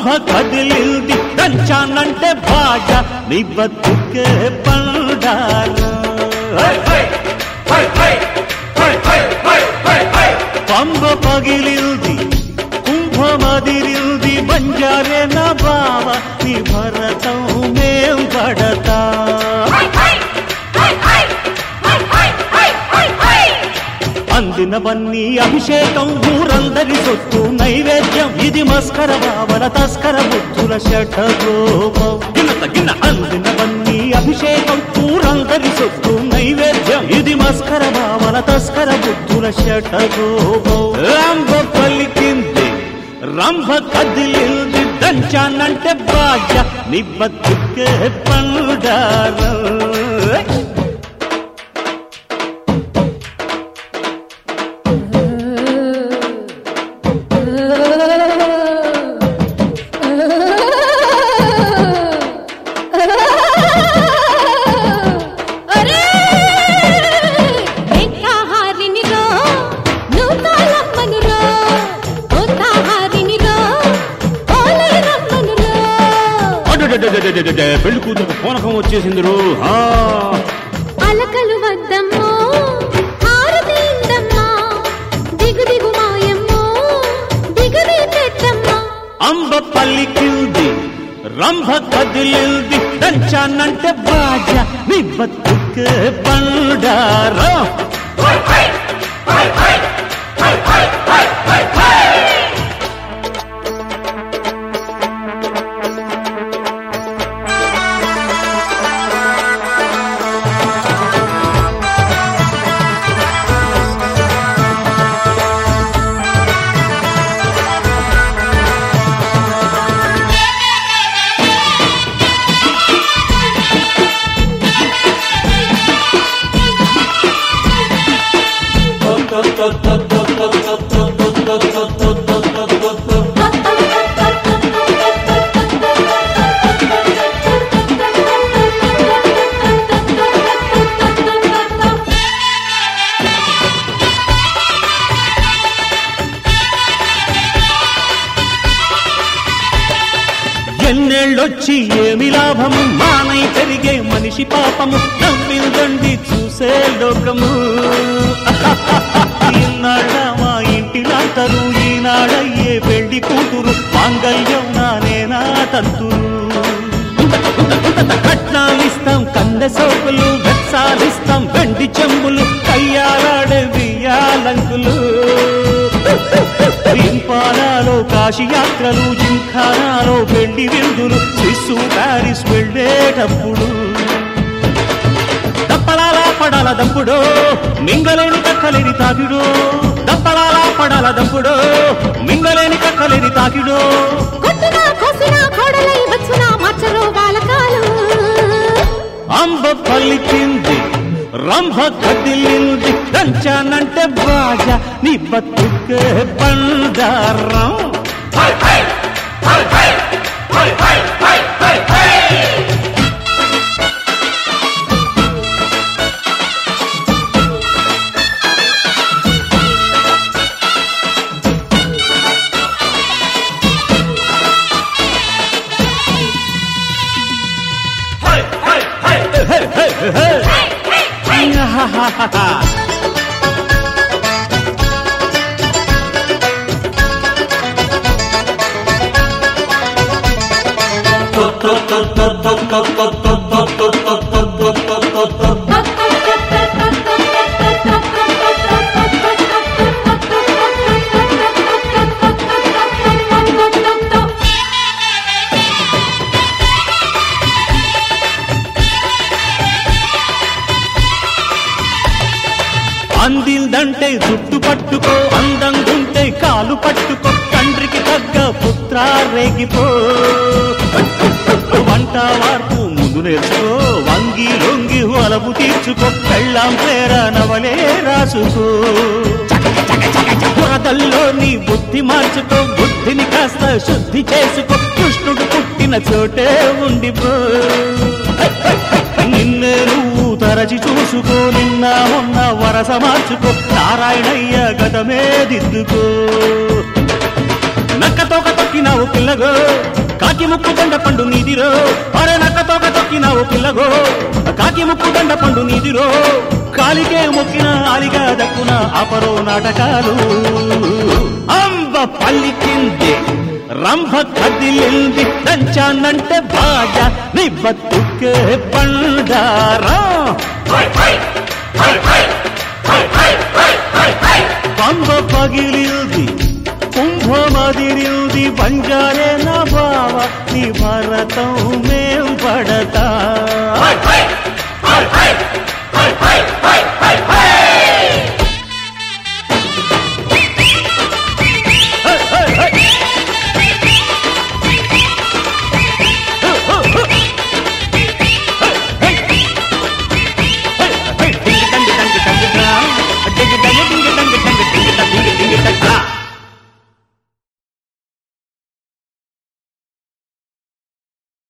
రంభ కదిలింది దంచానంటే బాజ నీ బతుకే పండాల పంబ పగిలింది కుంభమదిరింది బంజారే నా బావ నీ భరతం మేం పడతా అందినవన్నీ అభిషేకం ఊరందరి సొత్తు నైవేద్యం ఇది మస్కర బావల తస్కర బుద్ధుల షఠగోపం గిన్న తగిన అందినవన్నీ అభిషేకం ఊరందరి సొత్తు నైవేద్యం ఇది మస్కర బావల తస్కర బుద్ధుల షఠగోపం రంభ పలికింది రంభ కదిలింది దంచానంటే బాజ నిబ్బతుకే పండారా అరే ఏకాహారిని రో నూతాలమ్మను రో ఓతాహారిని రో ఓలే రమ్మను రో అడడడడడడడడ, పెళ్లి కూతురు పూనకం వచ్చేసింది రో ఆ. అలకలు వద్దమ్మో హారతి ఇందమ్మా దిగు దిగు మాయమ్మో దిగుది పెద్దమ్మా అంబ పల్లికింది రంభ కదిలింది దంచానంటే బాజ నీ బతుకే పండారా ఎన్నేళ్ళొచ్చి ఏమి లాభము మానై పెరిగే మనిషి పాపము నవ్విందండి చూసే లోకము ఈనాడ మా ఇంటి నాటరు ఈనాడయ్యే పెళ్లి కూతురు మాంగళ్యం నానేనా తంతురు కట్నాలిస్తాం కంద సోకులు వెచ్చాలిస్తాం వెండి చెంబులు కయ్యాలాడే బియ్యాలంకులు ఇంపాలాలో కాశీ యాత్రలు జింఖానాలో పెళ్లి విందులు స్విస్సు ప్యారిస్ వెళ్ళేటప్పుడు దప్పలాల పడాల దంపుడో మింగలేని కక్కలేని తాకిడో దప్పలాల పడాల దంపుడో మింగలేని కక్కలేని తాకిడో కొట్టునా కోసినా కోడలై వచ్చునా మచ్చలో బాలకాలు అంబ పలికింది రంభ కదిలింది దంచానంటే బాజ నీ బతుకే బండారం అందిందంటే జుట్టు పట్టుకో అందంగుంటే కాలు పట్టుకో తండ్రికి తగ్గ పుత్ర రేగిపో వంట వార్పు ముందు నేర్చుకో వంగి లొంగి వలపు తీర్చుకో పెళ్ళాం పేర నవలే రాసుకో బురదల్లో నీ బుద్ధి మార్చుకో బుద్ధిని కాస్త శుద్ధి చేసుకో కృష్ణుడు పుట్టిన చోటే ఉండిపో నిన్నే నువ్వు తరచి చూసుకో నిన్న మొన్న వరస మార్చుకో నారాయణయ్య గతమే దిద్దుకో నక్క తోక తొక్క తొక్కినావు పిల్లగో కాకి ముక్కు దండ పండు నీదిరో అరే నక్క తోక తొక్కినావు పిల్లగో కాకి ముక్కు దండ పండు నీదిరో కాలికే మొక్కిన ఆలిగా దక్కున అపరో నాటకాలు అంబ పల్లికింది రంభ కదిలింది దంచానంటే బాజా నీ బతుకే పండారా పంబ పగిలింది కుంభమదిరింది బంజారే నా బావ నీ భరతం మేం పడతా